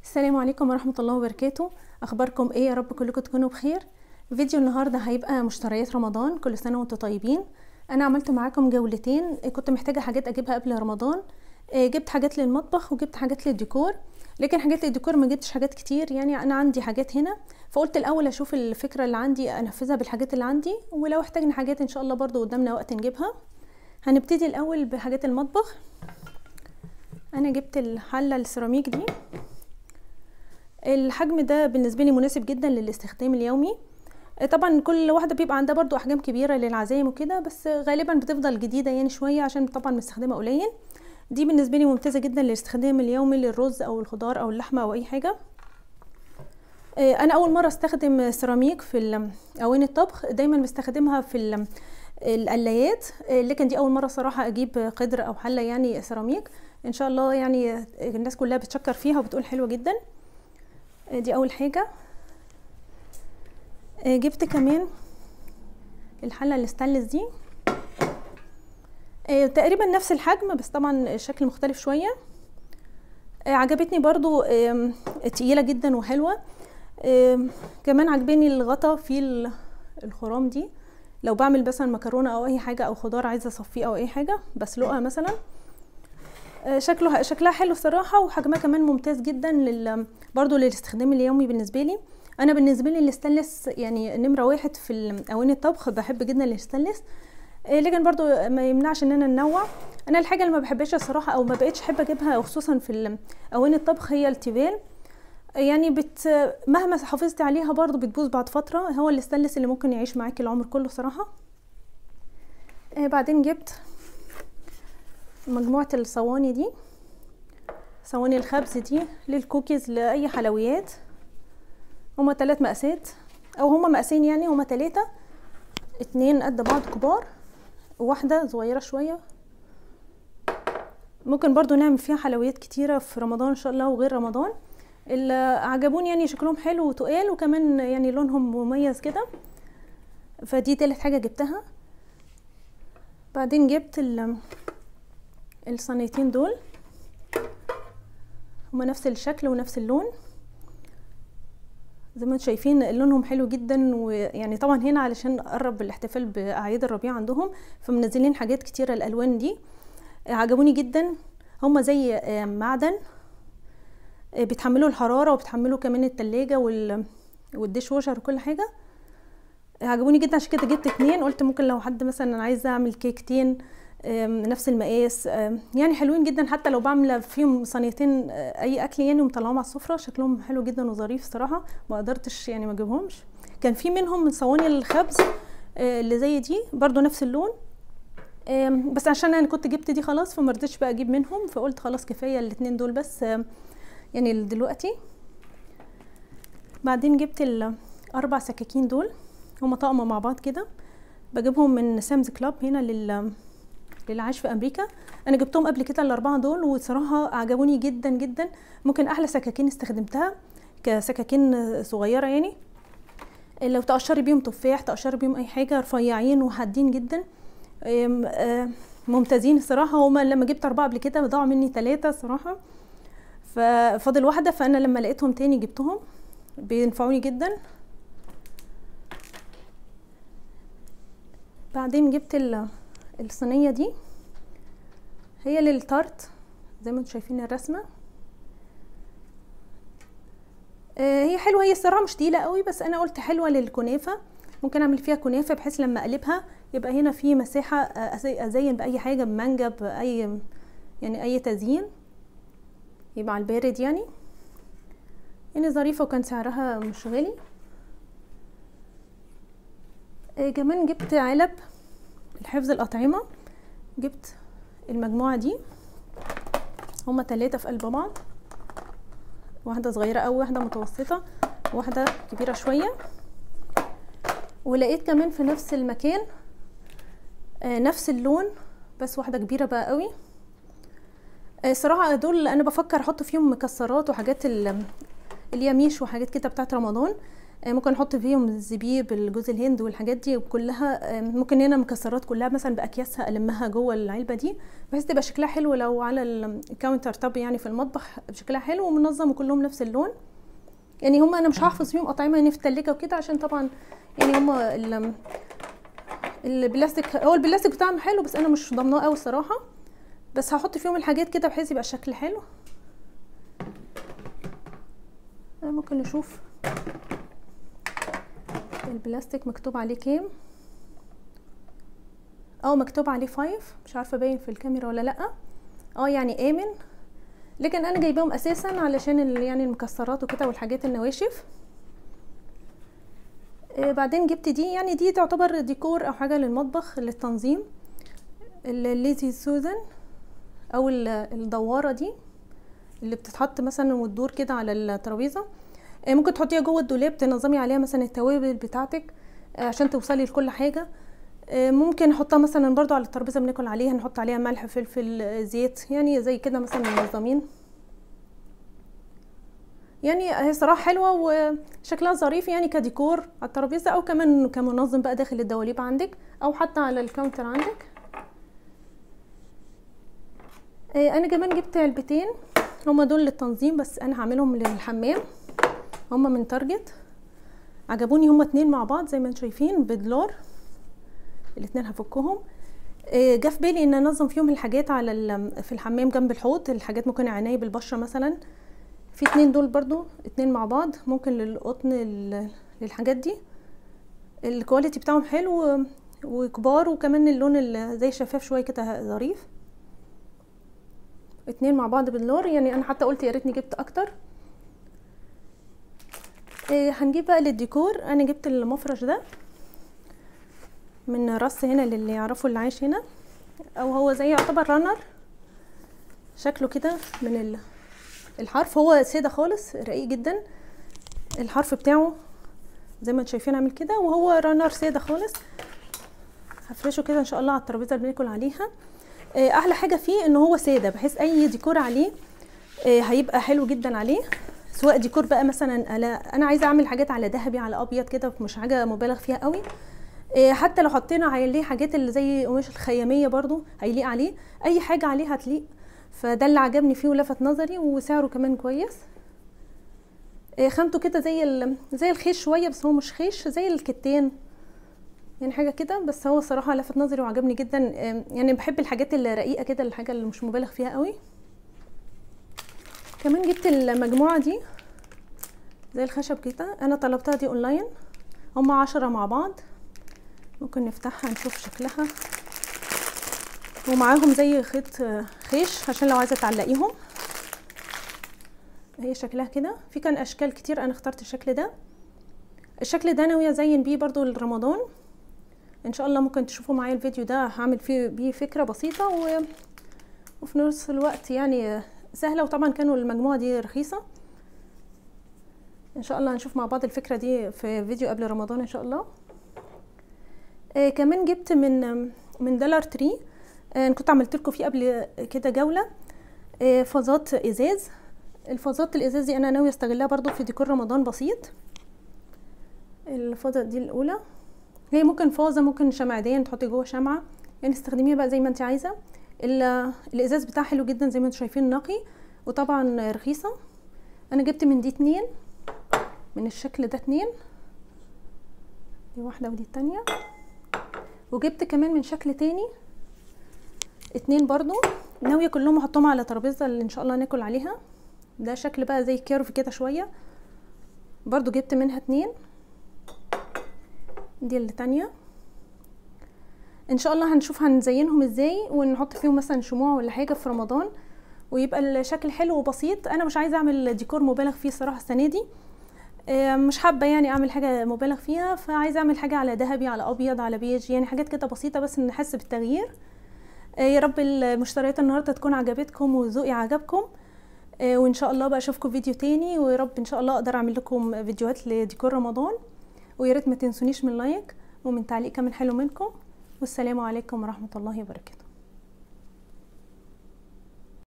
السلام عليكم ورحمة الله وبركاته أخباركم إيه يا رب كلكم تكونوا بخير فيديو النهاردة هيبقى مشتريات رمضان كل سنة وانتم طيبين أنا عملت معاكم جولتين كنت محتاجة حاجات أجيبها قبل رمضان آه، جبت حاجات للمطبخ وجبت حاجات للديكور لكن حاجات للديكور ما جبتش حاجات كتير يعني أنا عندي حاجات هنا فقلت الأول أشوف الفكرة اللي عندي أنفذها بالحاجات اللي عندي ولو احتاجنا حاجات إن شاء الله برضو قدامنا وقت نجيبها هنبتدي الأول بحاجات المطبخ أنا جبت الحلة السيراميك دي الحجم ده بالنسبه لي مناسب جدا للاستخدام اليومي طبعا كل واحده بيبقى عندها برضو احجام كبيره للعزايم وكده بس غالبا بتفضل جديده يعني شويه عشان طبعا مستخدمه قليل دي بالنسبه لي ممتازه جدا للاستخدام اليومي للرز او الخضار او اللحمه او اي حاجه انا اول مره استخدم سيراميك في اواني الطبخ دايما بستخدمها في القلايات لكن دي اول مره صراحه اجيب قدر او حله يعني سيراميك ان شاء الله يعني الناس كلها بتشكر فيها وبتقول حلوه جدا دي اول حاجة جبت كمان الحلة الستانلس دي تقريبا نفس الحجم بس طبعا الشكل مختلف شوية عجبتني برضو تقيلة جدا وحلوة كمان عجباني الغطا في الخرام دي لو بعمل مثلا مكرونة او اي حاجة او خضار عايزة اصفيه او اي حاجة بسلقها مثلا شكله شكلها حلو الصراحه وحجمها كمان ممتاز جدا لل برضو للاستخدام اليومي بالنسبه لي انا بالنسبه لي الستانلس يعني نمره واحد في اواني الطبخ بحب جدا الستانلس لكن برضو ما يمنعش ان انا ننوع انا الحاجه اللي ما بحبهاش الصراحه او ما بقتش احب اجيبها خصوصا في اواني الطبخ هي التيفال يعني بت مهما حافظت عليها برضو بتبوظ بعد فتره هو الستانلس اللي ممكن يعيش معاكي العمر كله صراحه بعدين جبت مجموعة الصواني دي صواني الخبز دي للكوكيز لأي حلويات هما تلات مقاسات أو هما مقاسين يعني هما تلاتة اتنين قد بعض كبار وواحدة صغيرة شوية ممكن برضو نعمل فيها حلويات كتيرة في رمضان إن شاء الله وغير رمضان اللي عجبوني يعني شكلهم حلو وتقال وكمان يعني لونهم مميز كده فدي تالت حاجة جبتها بعدين جبت الصينيتين دول هما نفس الشكل ونفس اللون زي ما انتم شايفين لونهم حلو جدا ويعني طبعا هنا علشان قرب الاحتفال باعياد الربيع عندهم فمنزلين حاجات كتيره الالوان دي عجبوني جدا هما زي معدن بيتحملوا الحراره وبيتحملوا كمان التلاجة وال والديش ووشر وكل حاجه عجبوني جدا عشان كده جبت اتنين قلت ممكن لو حد مثلا عايزه اعمل كيكتين نفس المقاس يعني حلوين جدا حتى لو بعمل فيهم صينيتين اي اكل يعني ومطلعهم على السفره شكلهم حلو جدا وظريف صراحه ما قدرتش يعني ما اجيبهمش كان في منهم من صواني الخبز اللي زي دي برضو نفس اللون بس عشان انا كنت جبت دي خلاص فما رضيتش بقى اجيب منهم فقلت خلاص كفايه الاتنين دول بس يعني دلوقتي بعدين جبت الاربع سكاكين دول هما طقم مع بعض كده بجيبهم من سامز كلاب هنا لل اللي عايش في امريكا انا جبتهم قبل كده الاربعه دول وصراحه عجبوني جدا جدا ممكن احلى سكاكين استخدمتها كسكاكين صغيره يعني لو تقشري بيهم تفاح تقشري بيهم اي حاجه رفيعين وحادين جدا ممتازين الصراحه هما لما جبت اربعه قبل كده ضاعوا مني ثلاثه الصراحه ففاضل واحده فانا لما لقيتهم تاني جبتهم بينفعوني جدا بعدين جبت الصينيه دي هي للتارت زي ما انتم شايفين الرسمه هي حلوه هي الصراحه مش تقيله قوي بس انا قلت حلوه للكنافه ممكن اعمل فيها كنافه بحيث لما اقلبها يبقى هنا في مساحه ازين باي حاجه بمانجا باي يعني اي تزيين يبقى على البارد يعني يعني ظريفه وكان سعرها مش غالي كمان جبت علب الحفظ الأطعمة جبت المجموعة دي هما تلاتة في قلب بعض واحدة صغيرة أوي واحدة متوسطة واحدة كبيرة شوية ولقيت كمان في نفس المكان آه نفس اللون بس واحدة كبيرة بقى قوي آه صراحة دول أنا بفكر أحط فيهم مكسرات وحاجات اليميش وحاجات كده بتاعت رمضان آه، ممكن نحط فيهم الزبيب الجوز الهند والحاجات دي كلها آه، ممكن هنا مكسرات كلها مثلا باكياسها المها جوه العلبه دي بحيث تبقى شكلها حلو لو على الكاونتر توب يعني في المطبخ شكلها حلو ومنظم وكلهم نفس اللون يعني هم انا مش هحفظ فيهم اطعمه يعني في التلاجة وكده عشان طبعا يعني هم ال- البلاستيك هو البلاستيك بتاعهم حلو بس انا مش ضامناه قوي الصراحه بس هحط فيهم الحاجات كده بحيث يبقى الشكل حلو آه، ممكن نشوف البلاستيك مكتوب عليه كام اه مكتوب عليه فايف مش عارفه باين في الكاميرا ولا لا اه يعني امن لكن انا جايباهم اساسا علشان ال- يعني المكسرات وكده والحاجات النواشف آه بعدين جبت دي يعني دي تعتبر ديكور او حاجه للمطبخ للتنظيم الليزي سوزان او ال- الدواره دي اللي بتتحط مثلا وتدور كده على الترابيزه آه، ممكن تحطيها جوه الدولاب تنظمي عليها مثلا التوابل بتاعتك آه، عشان توصلي لكل حاجه آه، ممكن نحطها مثلا برضو على الترابيزه بناكل عليها نحط عليها ملح فلفل آه، زيت يعني زي كده مثلا منظمين يعني هي صراحه حلوه وشكلها ظريف يعني كديكور على الترابيزه او كمان كمنظم بقى داخل الدواليب عندك او حتى على الكاونتر عندك آه، انا كمان جبت علبتين هما دول للتنظيم بس انا هعملهم للحمام هما من تارجت عجبوني هما اتنين مع بعض زي ما انتم شايفين بدولار الاتنين هفكهم آه، جه في بالي ان انظم فيهم الحاجات على ال- في الحمام جنب الحوض الحاجات ممكن عناية بالبشرة مثلا في اتنين دول برضو اتنين مع بعض ممكن للقطن ال- للحاجات دي الكواليتي بتاعهم حلو وكبار وكمان اللون ال- زي شفاف شويه كده ظريف اتنين مع بعض بالنار يعني انا حتى قلت يا ريتني جبت اكتر إيه هنجيب بقى للديكور انا جبت المفرش ده من رص هنا للي يعرفوا اللي عايش هنا او هو زي يعتبر رانر شكله كده من ال- الحرف هو ساده خالص رقيق جدا الحرف بتاعه زي ما انتم شايفين عامل كده وهو رانر ساده خالص هفرشه كده ان شاء الله على الترابيزه اللي بناكل عليها آه، احلى حاجه فيه ان هو ساده بحيث اي ديكور عليه آه، هيبقى حلو جدا عليه سواء ديكور بقى مثلا على انا عايزه اعمل حاجات على ذهبي على ابيض كده مش حاجه مبالغ فيها قوي آه، حتى لو حطينا عليه حاجات اللي زي قماش الخياميه برضو هيليق عليه اي حاجه عليه هتليق فده اللي عجبني فيه ولفت نظري وسعره كمان كويس آه، خامته كده زي ال- زي الخيش شويه بس هو مش خيش زي الكتان يعني حاجه كده بس هو صراحه لفت نظري وعجبني جدا آم، يعني بحب الحاجات الرقيقه كده الحاجه اللي مش مبالغ فيها قوي كمان جبت المجموعه دي زي الخشب كده انا طلبتها دي اونلاين هما عشرة مع بعض ممكن نفتحها نشوف شكلها ومعاهم زي خيط آه، خيش عشان لو عايزه تعلقيهم هي شكلها كده في كان اشكال كتير انا اخترت الشكل ده الشكل ده ناويه ازين بيه برضو لرمضان ان شاء الله ممكن تشوفوا معايا الفيديو ده هعمل فيه بيه فكره بسيطه و... وفي نفس الوقت يعني سهله وطبعا كانوا المجموعه دي رخيصه ان شاء الله هنشوف مع بعض الفكره دي في فيديو قبل رمضان ان شاء الله آه كمان جبت من من دولار تري آه كنت عملت لكم فيه قبل كده جوله آه فازات ازاز الفازات الازاز دي انا ناويه استغلها برضو في ديكور رمضان بسيط الفازه دي الاولى هي ممكن فازه ممكن شمعدان تحطي جوه شمعه يعني استخدميها بقى زي ما انت عايزه ال- الازاز بتاعها حلو جدا زي ما انتم شايفين نقي وطبعا رخيصه انا جبت من دي اتنين من الشكل ده اتنين دي واحده ودي التانية وجبت كمان من شكل تاني اتنين برضو ناويه كلهم احطهم على ترابيزه اللي ان شاء الله ناكل عليها ده شكل بقى زي كيرف كده شويه برضو جبت منها اتنين دي اللي تانية ان شاء الله هنشوف هنزينهم ازاي ونحط فيهم مثلا شموع ولا حاجه في رمضان ويبقى الشكل حلو وبسيط انا مش عايزه اعمل ديكور مبالغ فيه صراحه السنه دي آه، مش حابه يعني اعمل حاجه مبالغ فيها فعايزه اعمل حاجه على ذهبي على ابيض على بيج يعني حاجات كده بسيطه بس نحس بالتغيير آه، يا رب المشتريات النهارده تكون عجبتكم وذوقي عجبكم آه، وان شاء الله بقى اشوفكم فيديو تاني ويا رب ان شاء الله اقدر اعمل لكم فيديوهات لديكور رمضان ويا ريت ما تنسونيش من لايك ومن تعليق كمان حلو منكم والسلام عليكم ورحمه الله وبركاته